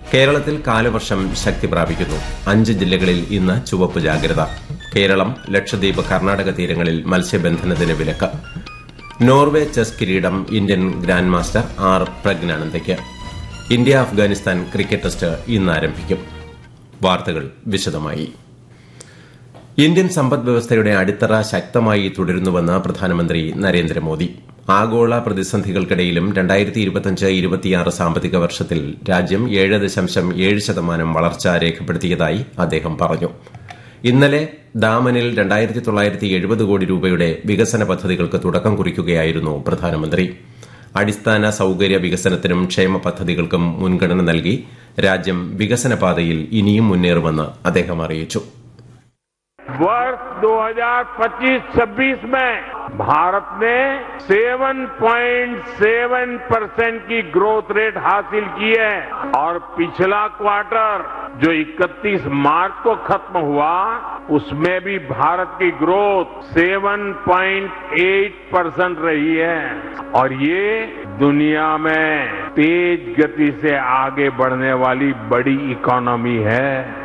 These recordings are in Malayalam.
കേരളത്തിൽ കാലവർഷം ശക്തി പ്രാപിക്കുന്നു അഞ്ച് ജില്ലകളിൽ ഇന്ന് ചുവപ്പ് ജാഗ്രത കേരളം ലക്ഷദ്വീപ് കർണാടക തീരങ്ങളിൽ മത്സ്യബന്ധനത്തിന് വിലക്ക് നോർവേ ചെസ് കിരീടം ഇന്ത്യൻ ഗ്രാൻഡ് മാസ്റ്റർ ആർ പ്രജ്ഞാനന്ദയ്ക്ക് ഇന്ത്യ അഫ്ഗാനിസ്ഥാൻ ക്രിക്കറ്റ് ടെസ്റ്റ് ഇന്ന് ആരംഭിക്കും വാർത്തകൾ വിശദമായി ഇന്ത്യൻ സമ്പദ് വ്യവസ്ഥയുടെ അടിത്തറ ശക്തമായി തുടരുന്നുവെന്ന് പ്രധാനമന്ത്രി നരേന്ദ്രമോദി ആഗോള പ്രതിസന്ധികൾക്കിടയിലും രണ്ടായിരത്തി ഇരുപത്തിയഞ്ച് ഇരുപത്തിയാറ് സാമ്പത്തിക വർഷത്തിൽ രാജ്യം ഏഴ് ദശാംശം ഏഴ് ശതമാനം വളർച്ച രേഖപ്പെടുത്തിയതായി അദ്ദേഹം പറഞ്ഞു ഇന്നലെ ദാമനിൽ രണ്ടായിരത്തി തൊള്ളായിരത്തി എഴുപത് കോടി രൂപയുടെ വികസന പദ്ധതികൾക്ക് തുടക്കം കുറിക്കുകയായിരുന്നു പ്രധാനമന്ത്രി അടിസ്ഥാന സൌകര്യ വികസനത്തിനും ക്ഷേമ പദ്ധതികൾക്കും മുൻഗണന നൽകി രാജ്യം വികസന പാതയിൽ ഇനിയും മുന്നേറുമെന്ന് അദ്ദേഹം അറിയിച്ചു वर्ष 2025-26 में भारत ने 7.7 परसेंट की ग्रोथ रेट हासिल की है और पिछला क्वार्टर जो 31 मार्च को खत्म हुआ उसमें भी भारत की ग्रोथ 7.8 परसेंट रही है और ये दुनिया में तेज गति से आगे बढ़ने वाली बड़ी इकोनॉमी है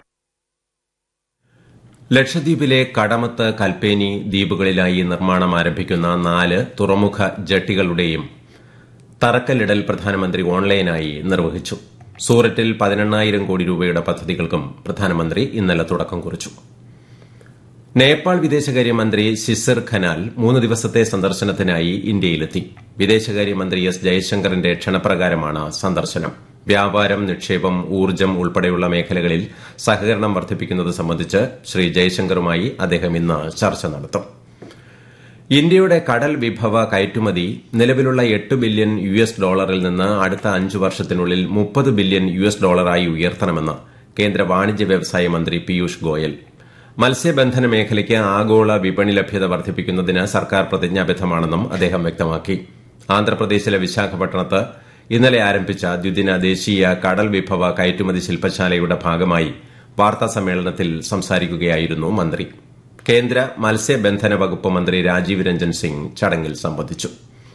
ലക്ഷദ്വീപിലെ കടമത്ത് കൽപ്പേനി ദ്വീപുകളിലായി നിർമ്മാണം ആരംഭിക്കുന്ന നാല് തുറമുഖ ജട്ടികളുടെയും തറക്കല്ലിടൽ പ്രധാനമന്ത്രി ഓൺലൈനായി നിർവഹിച്ചു സൂററ്റിൽ പതിനെണ്ണായിരം കോടി രൂപയുടെ പദ്ധതികൾക്കും പ്രധാനമന്ത്രി ഇന്നലെ തുടക്കം കുറിച്ചു നേപ്പാൾ വിദേശകാര്യമന്ത്രി ശിസിർ ഖനാൽ മൂന്ന് ദിവസത്തെ സന്ദർശനത്തിനായി ഇന്ത്യയിലെത്തി വിദേശകാര്യമന്ത്രി എസ് ജയശങ്കറിന്റെ ക്ഷണപ്രകാരമാണ് സന്ദർശനം വ്യാപാരം നിക്ഷേപം ഊർജ്ജം ഉൾപ്പെടെയുള്ള മേഖലകളിൽ സഹകരണം വർദ്ധിപ്പിക്കുന്നത് സംബന്ധിച്ച് ശ്രീ ജയശങ്കറുമായി അദ്ദേഹം ഇന്ന് ചർച്ച നടത്തും ഇന്ത്യയുടെ കടൽ വിഭവ കയറ്റുമതി നിലവിലുള്ള എട്ട് ബില്യൺ യു എസ് ഡോളറിൽ നിന്ന് അടുത്ത അഞ്ചു വർഷത്തിനുള്ളിൽ മുപ്പത് ബില്യൺ യു എസ് ഡോളറായി ഉയർത്തണമെന്ന് കേന്ദ്ര വാണിജ്യ വ്യവസായ മന്ത്രി പീയൂഷ് ഗോയൽ മത്സ്യബന്ധന മേഖലയ്ക്ക് ആഗോള വിപണി ലഭ്യത വർദ്ധിപ്പിക്കുന്നതിന് സർക്കാർ പ്രതിജ്ഞാബദ്ധമാണെന്നും അദ്ദേഹം വ്യക്തമാക്കി ആന്ധ്രാപ്രദേശിലെ വിശാഖപട്ടണത്ത് ഇന്നലെ ആരംഭിച്ച ദ്വിദിന ദേശീയ കടൽ വിഭവ കയറ്റുമതി ശില്പശാലയുടെ ഭാഗമായി വാർത്താ സമ്മേളനത്തിൽ സംസാരിക്കുകയായിരുന്നു മന്ത്രി കേന്ദ്ര മത്സ്യബന്ധന വകുപ്പ് മന്ത്രി രാജീവ് രഞ്ജൻ സിംഗ് ചടങ്ങിൽ സംബന്ധിച്ചു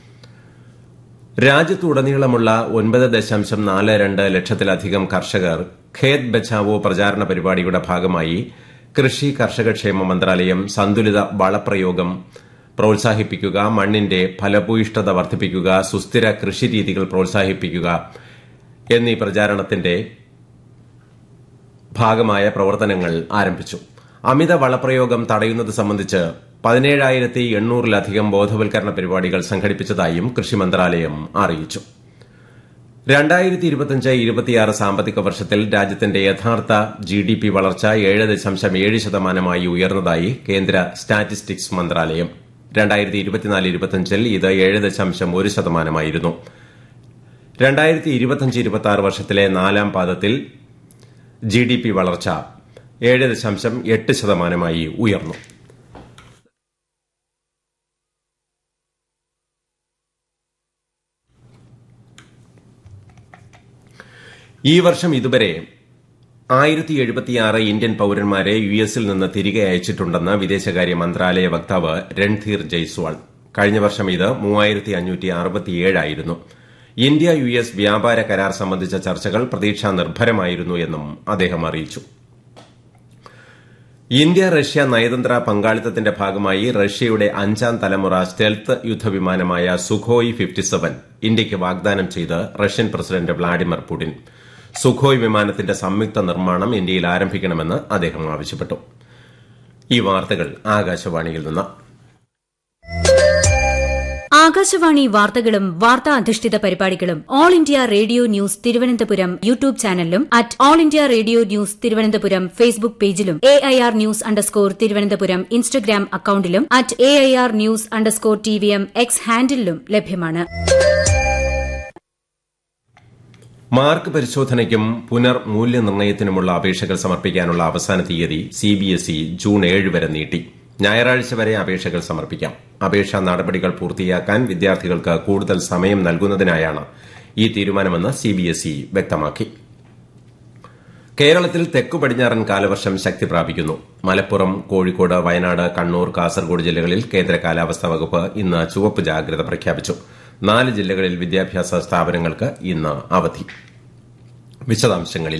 രാജ്യത്തുടനീളമുള്ള ഒൻപത് ദശാംശം നാല് രണ്ട് ലക്ഷത്തിലധികം കർഷകർ ഖേത് ബച്ചാവോ പ്രചാരണ പരിപാടിയുടെ ഭാഗമായി കൃഷി കർഷകക്ഷേമ മന്ത്രാലയം സന്തുലിത വളപ്രയോഗം പ്രോത്സാഹിപ്പിക്കുക മണ്ണിന്റെ ഫലഭൂയിഷ്ഠത വർദ്ധിപ്പിക്കുക സുസ്ഥിര കൃഷിരീതികൾ പ്രോത്സാഹിപ്പിക്കുക എന്നീ പ്രചാരണത്തിന്റെ ഭാഗമായ പ്രവർത്തനങ്ങൾ ആരംഭിച്ചു അമിത വളപ്രയോഗം തടയുന്നത് സംബന്ധിച്ച് പതിനേഴായിരത്തി എണ്ണൂറിലധികം ബോധവൽക്കരണ പരിപാടികൾ സംഘടിപ്പിച്ചതായും കൃഷി മന്ത്രാലയം അറിയിച്ചു രണ്ടായിരത്തി ഇരുപത്തിയഞ്ച് ഇരുപത്തിയാറ് സാമ്പത്തിക വർഷത്തിൽ രാജ്യത്തിന്റെ യഥാർത്ഥ ജി ഡി പി വളർച്ച ഏഴ് ദശാംശം ഏഴ് ശതമാനമായി ഉയർന്നതായി കേന്ദ്ര സ്റ്റാറ്റിസ്റ്റിക്സ് മന്ത്രാലയം രണ്ടായിരത്തി ഇരുപത്തിനാല് ഇരുപത്തിയഞ്ചിൽ ഇത് ഏഴ് ദശാംശം ഒരു ശതമാനമായിരുന്നു രണ്ടായിരത്തി ഇരുപത്തിയഞ്ച് ഇരുപത്തിയാറ് വർഷത്തിലെ നാലാം പാദത്തിൽ ജി ഡി പി വളർച്ച ഏഴ് ദശാംശം എട്ട് ശതമാനമായി ഉയർന്നു ഈ വർഷം ഇതുവരെ ആയിരത്തി എഴുപത്തിയാറ് ഇന്ത്യൻ പൌരന്മാരെ യു എസിൽ നിന്ന് തിരികെ അയച്ചിട്ടുണ്ടെന്ന് വിദേശകാര്യ മന്ത്രാലയ വക്താവ് രൺധീർ ജയ്സ്വാൾ കഴിഞ്ഞ വർഷം ഇത് മൂവായിരത്തി അഞ്ഞൂറ്റി അറുപത്തിയേഴായിരുന്നു ഇന്ത്യ യു എസ് വ്യാപാര കരാർ സംബന്ധിച്ച ചർച്ചകൾ പ്രതീക്ഷാ നിർഭരമായിരുന്നു എന്നും അദ്ദേഹം അറിയിച്ചു ഇന്ത്യ റഷ്യ നയതന്ത്ര പങ്കാളിത്തത്തിന്റെ ഭാഗമായി റഷ്യയുടെ അഞ്ചാം തലമുറ സ്റ്റെൽത്ത് യുദ്ധവിമാനമായ സുഖോയ് ഫിഫ്റ്റി സെവൻ ഇന്ത്യയ്ക്ക് വാഗ്ദാനം ചെയ്ത് Russian president Vladimir Putin Sukhoi വിമാനത്തിന്റെ സംയുക്ത നിർമ്മാണം ഇന്ത്യയിൽ ആരംഭിക്കണമെന്ന് അദ്ദേഹം ആവശ്യപ്പെട്ടു ഈ വാർത്തകൾ ആകാശവാണിയിൽ നിന്ന് ആകാശവാണി വാർത്തകളും വാർത്താ അധിഷ്ഠിത പരിപാടികളും All India Radio news Thiruvananthapuram YouTube ചാനലിലും at All India Radio news Thiruvananthapuram Facebook പേജിലും A I R news underscore Thiruvananthapuram Instagram അക്കൌണ്ടിലും at A I R news underscore T V M X ഹാൻഡിലും ലഭ്യമാണ് മാർക്ക് പരിശോധനയ്ക്കും പുനർ മൂല്യനിർണ്ണയത്തിനുമുള്ള അപേക്ഷകൾ സമർപ്പിക്കാനുള്ള അവസാന തീയതി സിബിഎസ്ഇ ജൂൺ ഏഴ് വരെ നീട്ടി ഞായറാഴ്ച വരെ അപേക്ഷകൾ സമർപ്പിക്കാം അപേക്ഷാ നടപടികൾ പൂർത്തിയാക്കാൻ വിദ്യാർത്ഥികൾക്ക് കൂടുതൽ സമയം നൽകുന്നതിനായാണ് ഈ തീരുമാനമെന്ന് സിബിഎസ്ഇ വ്യക്തമാക്കി കേരളത്തിൽ തെക്കു പടിഞ്ഞാറൻ കാലവർഷം ശക്തി പ്രാപിക്കുന്നു മലപ്പുറം കോഴിക്കോട് വയനാട് കണ്ണൂർ കാസർഗോഡ് ജില്ലകളിൽ കേന്ദ്ര കാലാവസ്ഥാ വകുപ്പ് ഇന്ന് ചുവപ്പ് ജാഗ്രത പ്രഖ്യാപിച്ചു നാല് ജില്ലകളിൽ വിദ്യാഭ്യാസ സ്ഥാപനങ്ങൾക്ക് ഇന്ന് അവധി വിശദാംശങ്ങളിൽ